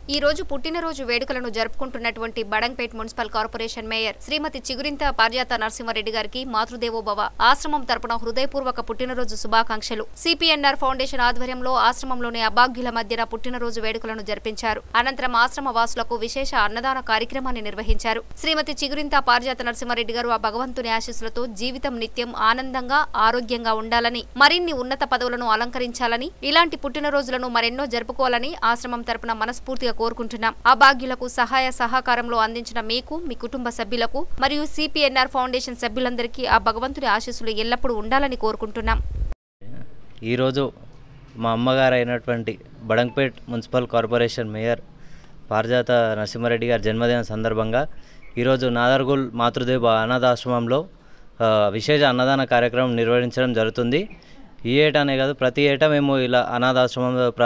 ఈ రోజు పుట్టినరోజు వేడుకలను జరుపుకుంటున్నటువంటి Badangpet municipal corporation mayor Srimathi Chigurintha Paryatha Narasimhareddy గారికి మాతృదేవోభవ ఆశ్రమం తరపున హృదయపూర్వక పుట్టినరోజు శుభాకాంక్షలు సిపిఎన్ఆర్ ఫౌండేషన్ ఆధ్వర్యంలో ఆశ్రమంలోని అభాగ్యుల మధ్యన పుట్టినరోజు వేడుకలను జరిపించారు అనంతరం ఆశ్రమ వాసులకు విశేష అన్నదాన కార్యక్రమాన్ని నిర్వహించారు శ్రీమతి చిగురింత పార్యాత నరసింహారెడ్డి గారు ఆ భగవంతుని ఆశీస్సులతో జీవితం నిత్యం ఆనందంగా ఆరోగ్యంగా ఉండాలని మరిన్ని ఉన్నత పదవులను అలంకరించాలని ఇలాంటి పుట్టినరోజులను మరెన్నో జరుపుకోవాలని ఆశ్రమం తరపున మనస్ఫూర్తిగా కోరుకుంటున్నాం ఆ భాగ్యులకు సహాయ సహకారంలో అందించిన మీకు మీ కుటుంబ సభ్యులకు మరియు సిపిఎన్ఆర్ ఫౌండేషన్ సభ్యులందరికీ ఆ భగవంతుని ఆశీస్సులు ఎల్లప్పుడూ ఉండాలని కోరుకుంటున్నాం ఈరోజు మా అమ్మగారు అయినటువంటి బడంగ్పేట్ మున్సిపల్ కార్పొరేషన్ మేయర్ పారిజాత నరసింహారెడ్డి గారి జన్మదిన సందర్భంగా ఈరోజు నాదర్గుల్ మాతృదేవ అనాథాశ్రమంలో ఆ, విశేష అన్నదాన కార్యక్రమం నిర్వహించడం జరుగుతుంది ఈ ఏటానే కాదు ప్రతి ఏటా మేము ఇలా అనాథాశ్రమంలో ప్ర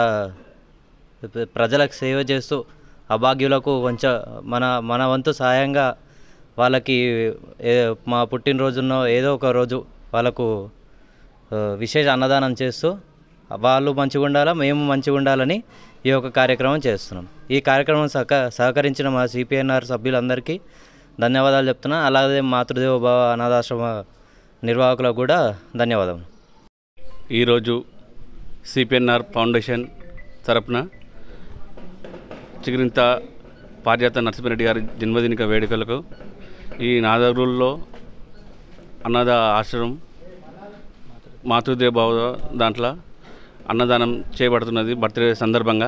ప్రజలకు సేవ చేస్తూ అభాగ్యులకు కొంచెం మన మన వంతు సహాయంగా వాళ్ళకి ఏ మా పుట్టినరోజునో ఏదో ఒక రోజు వాళ్ళకు ఆ, విశేష అన్నదానం చేస్తూ వాళ్ళు మంచిగా ఉండాలా మేము మంచిగా ఉండాలని ఈ యొక్క కార్యక్రమం చేస్తున్నాం ఈ కార్యక్రమం సహక సహకరించిన మా సిపిఎన్ఆర్ సభ్యులందరికీ ధన్యవాదాలు చెప్తున్నా అలాగే మాతృదేవ భవ అనాథాశ్రమ నిర్వాహకులకు కూడా ధన్యవాదాలు ఈరోజు సిపిఎన్ఆర్ ఫౌండేషన్ తరపున చిగురింత పార్యాత నరసింహారెడ్డి గారి జన్మదినిక వేడుకలకు ఈ నాదరుల్లో అన్నద ఆశ్రమం మాతృదేవ భవ దాంట్లో అన్నదానం చేయబడుతున్నది బర్త్డే సందర్భంగా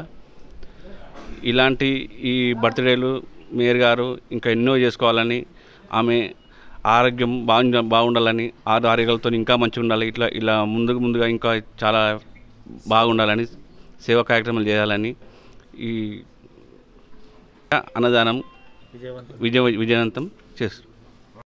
ఇలాంటి ఈ బర్త్డేలు మేయర్ గారు ఇంకా ఎన్నో చేసుకోవాలని ఆమె ఆరోగ్యం బాగు బాగుండాలని ఆరు ఆరోగ్యాలతో ఇంకా మంచిగా ఉండాలి ఇట్లా ఇలా ముందుకు ముందుగా ఇంకా చాలా బాగుండాలని సేవా కార్యక్రమాలు చేయాలని ఈ అన్నదానం విజయ విజయవంతం చేస్తారు